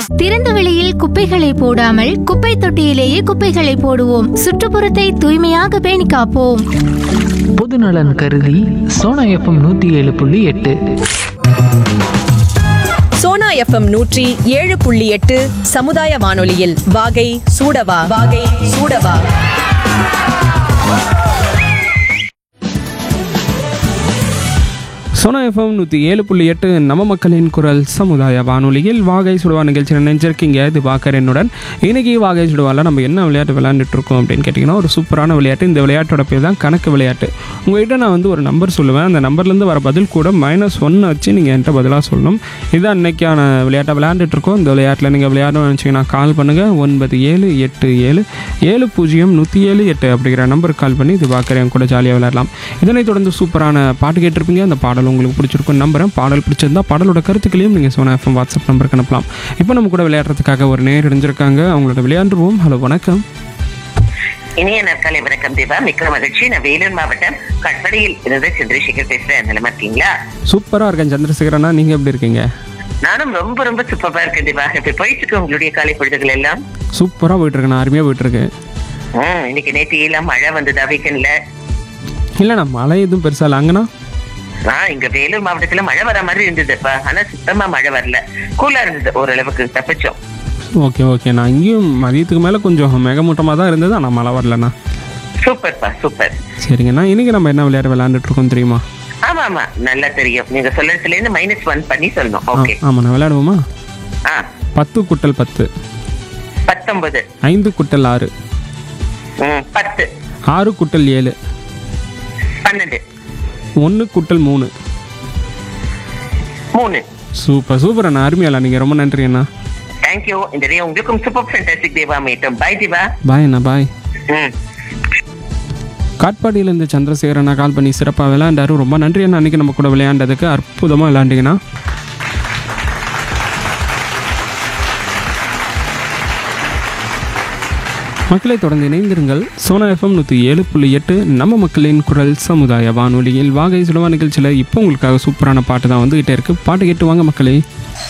திறந்த வெளியில் குப்பைகளை போடாமல் குப்பை தொட்டியிலேயே குப்பைகளை போடுவோம் சுற்றுப்புறத்தை தூய்மையாக பேணி காப்போம் பொதுநலன் கருதி சோனா எஃப்எம் நூற்றி ஏழு புள்ளி எட்டு சோனா எஃப்எம் நூற்றி ஏழு புள்ளி எட்டு சமுதாய வானொலியில் வாகை சூடவா வாகை சூடவா சோனா எஃப்எம் நூற்றி ஏழு புள்ளி எட்டு நம்ம மக்களின் குரல் சமுதாய வானொலியில் வாகை சுடுவா நிகழ்ச்சியில் நினைச்சிருக்கீங்க இது பாக்கர் என்னுடன் இன்னைக்கு வாகை சுடுவாவில் நம்ம என்ன விளையாட்டு விளையாண்டுட்டு இருக்கோம் அப்படின்னு கேட்டிங்கன்னா ஒரு சூப்பரான விளையாட்டு இந்த விளையாட்டோட பேர் தான் கணக்கு விளையாட்டு உங்கள்கிட்ட நான் வந்து ஒரு நம்பர் சொல்லுவேன் அந்த நம்பர்லேருந்து வர பதில் கூட மைனஸ் ஒன்று வச்சு நீங்கள் என்கிட்ட பதிலாக சொல்லணும் இதுதான் இன்னைக்கான விளையாட்டை விளையாண்டுட்டு இருக்கோம் இந்த விளையாட்டில் நீங்கள் விளையாடணும்னு நினச்சிங்கன்னா கால் பண்ணுங்கள் ஒன்பது ஏழு எட்டு ஏழு ஏழு பூஜ்ஜியம் நூற்றி ஏழு எட்டு அப்படிங்கிற நம்பருக்கு கால் பண்ணி இது பார்க்குறேன் என் கூட ஜாலியாக விளையாடலாம் இதனைத் தொடர்ந்து சூப்பரான பாட்டு கேட்டிருப்பீங்க அந்த பாடல் உங்களுக்கு பிடிச்சிருக்கும் நம்புறேன் பாடல் பிடிச்சிருந்தா பாடலோட கருத்துக்களையும் நீங்கள் சோனா எஃப்எம் வாட்ஸ்அப் நம்பருக்கு அனுப்பலாம் இப்போ நம்ம கூட விளையாடுறதுக்காக ஒரு நேர் இணைஞ்சிருக்காங்க அவங்களோட விளையாண்டுருவோம் ஹலோ வணக்கம் இனிய நாட்காலை வணக்கம் தேவா மிக்க மகிழ்ச்சி நான் வேலூர் மாவட்டம் கட்படியில் இருந்து சந்திரசேகர் பேசுறேன் நிலமா இருக்கீங்களா சூப்பராக இருக்கேன் சந்திரசேகரண்ணா நீங்கள் எப்படி இருக்கீங்க நானும் ரொம்ப ரொம்ப சூப்பரா இருக்கேன் தேவா இப்ப போயிட்டு இருக்கு உங்களுடைய காலை பொழுதுகள் எல்லாம் சூப்பராக போயிட்டுருக்கேன் அருமையாக போயிட்டுருக்கு ஹம், இன்னைக்கு நேற்று எல்லாம் மழை வந்ததா வீக்கெண்ட்ல இல்லைண்ணா மழை எதுவும் பெருசாக இல்லை அங்கண்ணா ஆஹ் இங்க வேலூர் மாவட்டத்துல மழை வர மாதிரி இருந்ததுப்பா ஆனா சுத்தமா மழை வரல கூலா இருந்தது ஓரளவுக்கு தப்பிச்சோம் ஓகே ஓகேண்ணா இங்கேயும் மதியத்துக்கு மேலே கொஞ்சம் மேகமூட்டமாக தான் இருந்தது ஆனால் மழை வரலண்ணா சூப்பர்ப்பா சூப்பர் சரிங்கண்ணா இன்னைக்கு நம்ம என்ன விளையாட விளையாண்டுட்டு இருக்கோம் தெரியுமா ஆமா ஆமா நல்லா தெரியும் நீங்க சொல்லறதுல இருந்து மைனஸ் ஒன் பண்ணி சொல்லணும் ஆ, ஓகே ஆமாண்ணா விளையாடுவோமா ஆ பத்து குட்டல் பத்து பத்தொன்பது ஐந்து குட்டல் ஆறு ம், பத்து ஆறு குட்டல் ஏழு பன்னெண்டு ஒன்று குட்டல் மூணு மூணு சூப்பர் சூப்பர் அண்ணா அருமையாண்ணா நீங்கள் ரொம்ப நன்றி அண்ணா தேங்க்யூ இந்த டே உங்களுக்கும் சூப்பர் ஃபேண்டாஸ்டிக் தேவா மீட்டும் பை தேவா பாய் அண்ணா பாய் ம் காட்பாடியிலேருந்து சந்திரசேகர் அண்ணா கால் பண்ணி சிறப்பாக விளையாண்டாரு ரொம்ப நன்றி அண்ணா அன்றைக்கி நம்ம கூட விளையாண்டதுக்கு அற்புதமாக விளையாண்டிங்கண்ணா மக்களை தொடர்ந்து இணைந்திருங்கள் சோனா எஃப்எம் நூற்றி ஏழு புள்ளி எட்டு நம்ம மக்களின் குரல் சமுதாய வானொலியில் வாகை சுடவா நிகழ்ச்சியில் இப்போ உங்களுக்காக சூப்பரான பாட்டு தான் வந்துகிட்டே இருக்குது பாட்டு கேட்டு வாங்க மக்களே